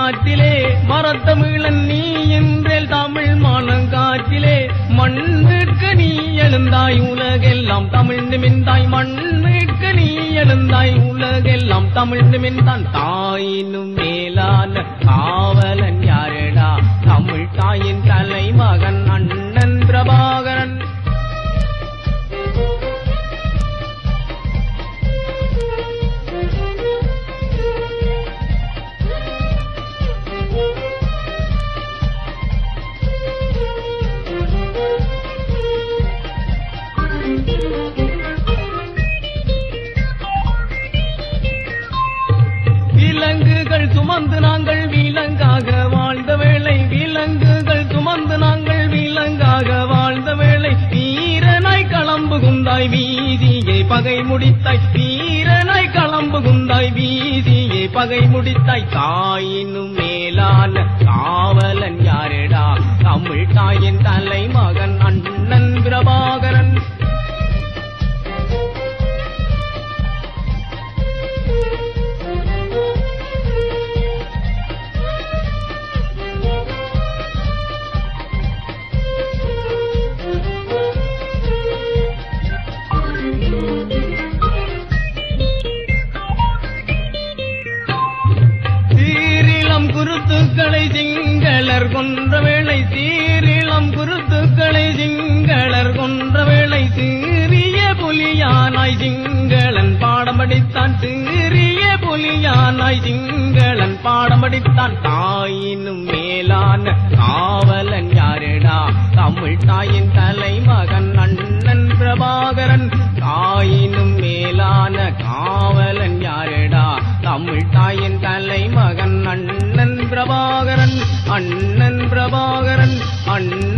மானங்காற்றிலே மரத்தமிழன் நீ என்றேல் தமிழ் மானங்காற்றிலே மண்ணுக்கு நீ எழுந்தாய் உலகெல்லாம் தமிழ் நிமிந்தாய் மண்ணுக்கு நீ எழுந்தாய் உலகெல்லாம் தமிழ் நிமிந்தான் தாயினும் மேலான காவலன் யாரடா தமிழ் தாயின் தலைமகன் அண்ணன் பிரபாகரன் விலங்குகள் சுமந்து நாங்கள் விலங்காக வாழ்ந்த வேளை விலங்குகள் சுமந்து நாங்கள் விலங்காக வாழ்ந்த வேளை வீரனாய் களம்பு குந்தாய் வீதியை பகை முடித்தாய் வீரனாய் களம்பு குந்தாய் வீதியை பகை முடித்தாய் தாயினும் மேலான காவலன் யாரடா தமிழ் தாயின் தலைமகன் அண்ணன் பிரபாகரன் சீரிளம் குருத்துக்களை சிங்களர் கொன்ற வேளை சீரிளம் குருத்துக்களை சிங்களர் கொன்ற வேளை சீரிய புலியானாய் சிங்களன் பாடம் படித்தான் சீரிய புலியானாய் சிங்களன் பாடம் படித்தான் தாயினும் மேலான காவலன் யாரடா தமிழ் தாயின் தலைமகன் அண்ணன் பிரபாகரன் தாயினும் மேலான காவலன் யாரடா தமிழ் தாயின் தலைமகன் அண்ணன் பிரபாகரன் அண்ணன் பிரபாகரன் அண்ணன்